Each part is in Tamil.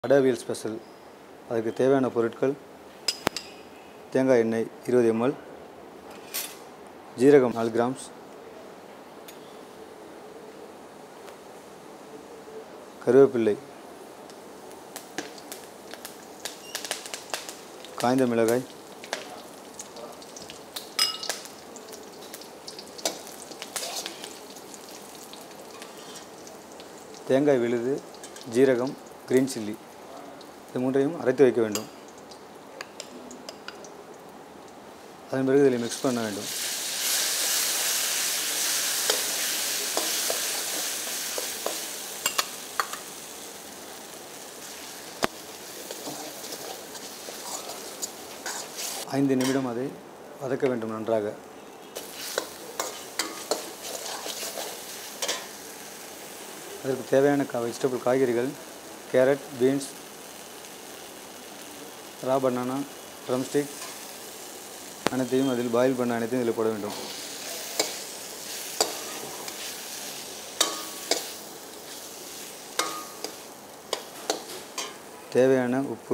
அடவியல் ஸ்பெஷல் அதுக்கு தேவையான பொருட்கள் தேங்காய் எண்ணெய் இருபது எம்எல் ஜீரகம் நாலு கிராம்ஸ் கருவேப்பிள்ளை காய்ந்த மிளகாய் தேங்காய் விழுது ஜீரகம் கிரீன் சில்லி இது மூன்றையும் அரைத்து வைக்க வேண்டும் அதன் பிறகு இதில் மிக்ஸ் பண்ண வேண்டும் ஐந்து நிமிடம் அதை வதக்க வேண்டும் நன்றாக அதற்கு தேவையான கா வெஜிடபிள் காய்கறிகள் carrot beans raw banana drumstick அனைத்தையும் அதில் பாயில் பண்ண அனைத்தையும் இதில் போட வேண்டும் தேவையான உப்பு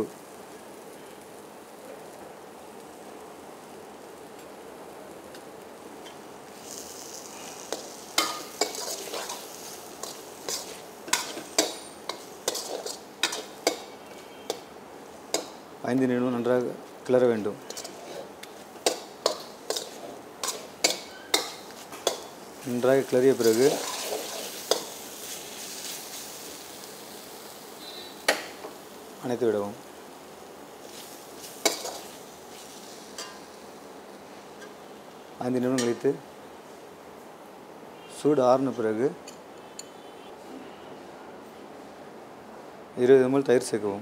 ஐந்து நிமிடம் நன்றாக கிளற வேண்டும் நன்றாக கிளறிய பிறகு அணைத்து விடவும் ஐந்து நிமிடம் கழித்து சூடு ஆறின பிறகு இருபது எம்எல் தயிர் சேர்க்கவும்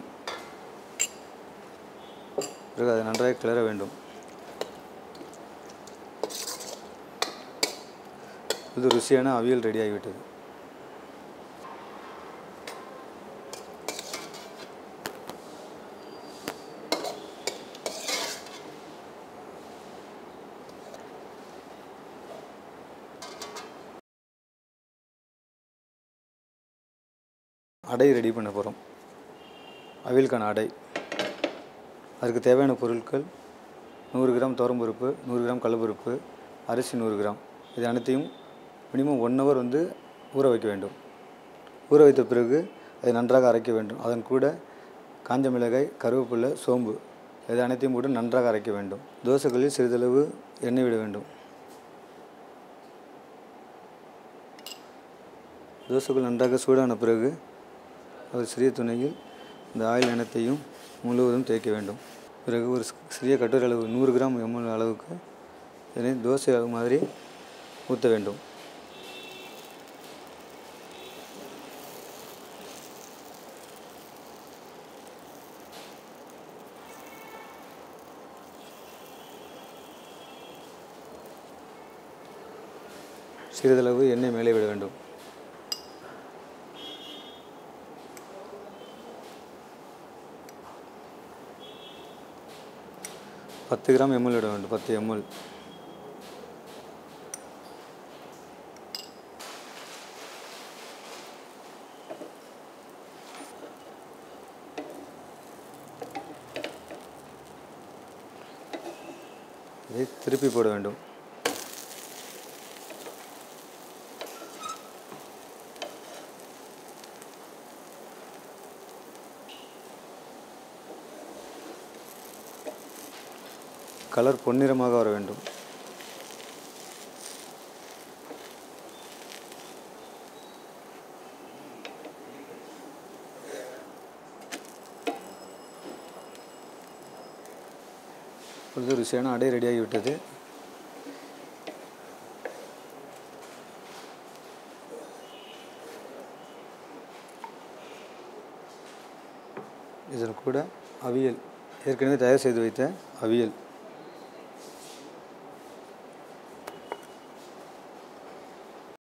பிறகு அதை நன்றாக கிளற வேண்டும் இது ருசியான அவியல் ரெடி ஆகிவிட்டது அடை ரெடி பண்ண போகிறோம் அவியலுக்கான அடை அதுக்கு தேவையான பொருட்கள் நூறு கிராம் துவரம்பருப்பு நூறு கிராம் கடலப்பருப்பு அரிசி நூறு கிராம் இது அனைத்தையும் மினிமம் ஒன் ஹவர் வந்து ஊற வைக்க வேண்டும் ஊற வைத்த பிறகு அதை நன்றாக அரைக்க வேண்டும் அதன் கூட காஞ்ச மிளகாய் கருவேப்பிலை சோம்பு இது அனைத்தையும் போட்டு நன்றாக அரைக்க வேண்டும் தோசைகளில் சிறிதளவு எண்ணெய் விட வேண்டும் தோசைகள் நன்றாக சூடான பிறகு ஒரு சிறிய துணையில் இந்த ஆயில் எண்ணத்தையும் முழுவதும் தேய்க்க வேண்டும் பிறகு ஒரு சிறிய கட்டுரை அளவு நூறு கிராம் எம்எல் அளவுக்கு இதனை தோசை அளவு மாதிரி ஊற்ற வேண்டும் சிறிதளவு எண்ணெய் மேலே விட வேண்டும் பத்து கிராம் எம்எல் விட வேண்டும் பத்து எம்எல் இதை திருப்பி போட வேண்டும் கலர் பொன்னிறமாக வர வேண்டும் இப்பொழுது ருசியான அடை ரெடியாகிவிட்டது இதன் கூட அவியல் ஏற்கனவே தயார் செய்து வைத்த அவியல்